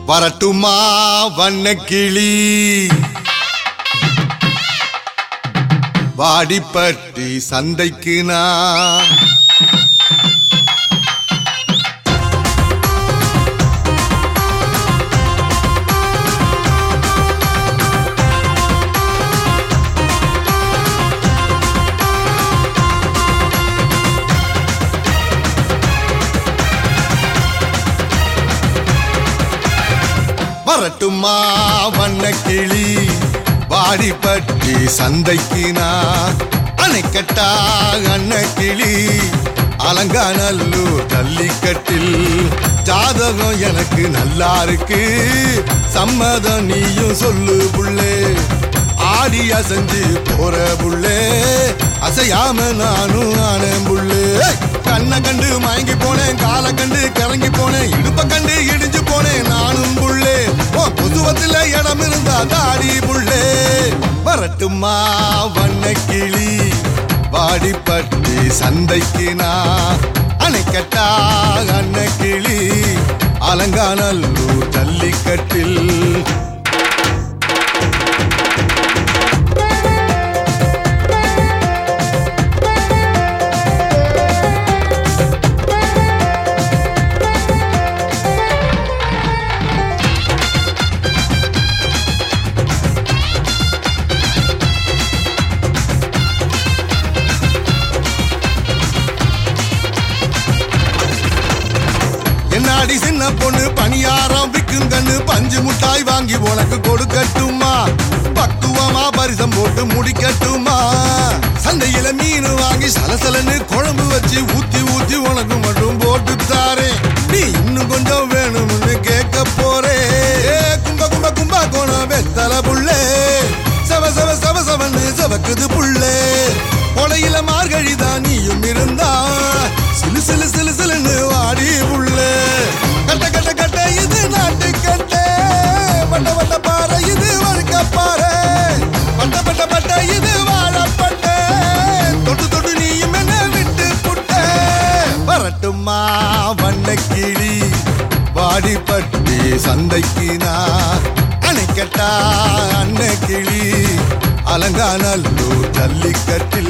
வரட்டுமா வண்ணக்கிளி வாடிப்பட்டி சந்தைக்கு நான் வரட்டுமா வண்ணக்கிளி வாடிப்பட்டி சந்தைக்கு நான் அணைக்கட்டா அன்னக்கிளி அலங்காநல்லூர் ஜல்லிக்கட்டில் ஜாதகம் எனக்கு நல்லா இருக்கு சம்மதம் நீயும் சொல்லு புள்ளே ஆடி அசைஞ்சு போற புள்ளே அசையாம நானும் ஆனேன் புள்ளே கண்ணை கண்டு மயங்கி போனேன் காலை கண்டு கிறங்கி போனேன் இடுப்ப கண்டு இடிஞ்சு போனேன் நானும் புள்ளே ஓ புதுவத்துல இடம் இருந்தா தாடி புள்ளே வரட்டுமா வண்ணக்கிளி வாடிப்பட்டி சந்தைக்கு நான் அணைக்கட்டா அன்னக்கிளி அலங்காநல்லூர் ஜல்லிக்கட்டில் என்னாடி சின்ன பொண்ணு பணியாரம் விக்கும் கண்ணு பஞ்சு முட்டாய் வாங்கி உனக்கு கொடுக்கட்டுமா பக்குவமா பரிசம் போட்டு முடிக்கட்டுமா சந்தையில மீன் வாங்கி சலசலன்னு குழம்பு வச்சு ஊத்தி ஊத்தி உனக்கு மட்டும் போட்டு தாரேன் நீ இன்னும் கொஞ்சம் வேணும்னு கேட்க போறே ஏ, கும்ப கும்ப கும்பா கோணம் வெத்தல புள்ளே சவ சவ சவ சவன்னு சவக்குது புள்ளே கொலையில மார்கழி தான் நீயும் இருந்தா சிலு சிலு சிலு சிலுன்னு வாடி உள்ள கட்ட கட்ட கட்ட இது நாட்டு கட்ட வட்ட வட்ட பாறை இது வழுக்க பாறை பட்ட பட்ட பட்ட இது வாழப்பட்ட தொட்டு தொட்டு நீயும் என்ன விட்டு புட்ட வரட்டுமா வண்ணக்கிளி வாடிப்பட்டி சந்தைக்கு நான் அணைக்கட்டா அன்னக்கிளி அலங்காநல்லூர் ஜல்லிக்கட்டில்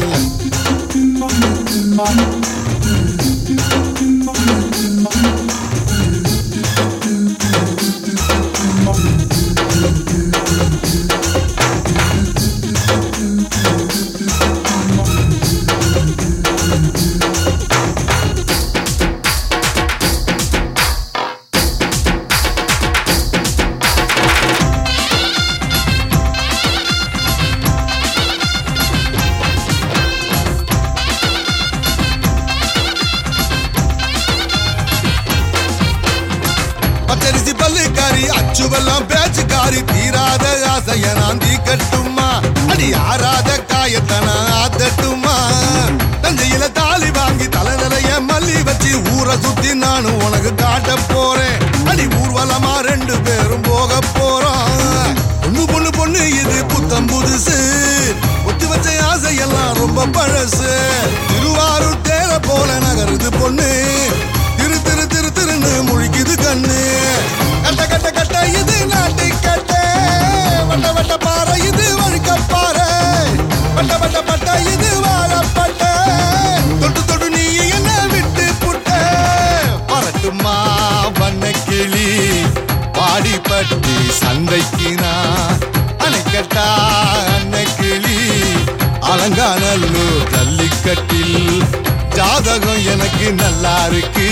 பச்சரிசி பல்லுக்காரி அச்சுவெல்லாம் பேச்சுக்காரி தீராத ஆசைய நான் தீ கட்டுமா அடி ஆறாத காயத்தன ஆத்தட்டுமா தஞ்சையில தாலி வாங்கி தலை நிறைய மல்லி வச்சு ஊரை சுத்தி நானும் உனக்கு காட்ட போறேன் அடி ஊர்வலமா ரெண்டு பேரும் போக போறோம் பொண்ணு பொண்ணு பொண்ணு இது புத்தம் புதுசு ஒத்து வச்ச ஆசையெல்லாம் ரொம்ப பழசு திருவாரூர் தேர போல நகருது பொண்ணு திரு திரு திரு திருன்னு முழிக்குது கண்ணு கட்ட கட்ட கட்ட இது நாட்டு கட்ட வட்ட வட்ட பாறை இது வழுக்க பாறை வட்ட வட்ட பட்ட இது வாழப்பட்ட தொட்டு தொட்டு நீ என்ன விட்டு புட்ட வரட்டுமா வண்ணக்கிளி வாடிப்பட்டி சந்தைக்கு நான் அணைக்கட்டா அன்னக்கிளி அலங்காநல்லூர் ஜல்லிக்கட்டில் ஜாதகம் எனக்கு நல்லா இருக்கு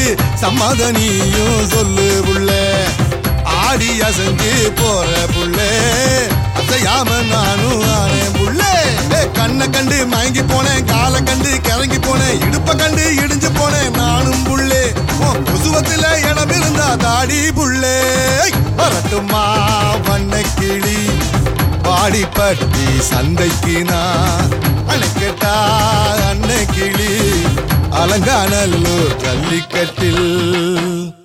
சமாதனியும் சொல்லு புள்ள ஆடி அசைஞ்சு போற புள்ள அசையாம நானும் ஆனேன் புள்ள ஏ, கண்ணை கண்டு மயங்கி போனேன் காலை கண்டு கிறங்கி போனேன் இடுப்ப கண்டு இடிஞ்சு போனேன் நானும் புள்ளே உன் புசுவத்துல இடம் இருந்தா தாடி புள்ளே வரட்டுமா வண்ணக்கிளி வாடிப்பட்டி சந்தைக்கு நான் அணைக்கட்டா அன்னை கிளி அலங்காநல்லூர் ஜல்லிக்கட்டில்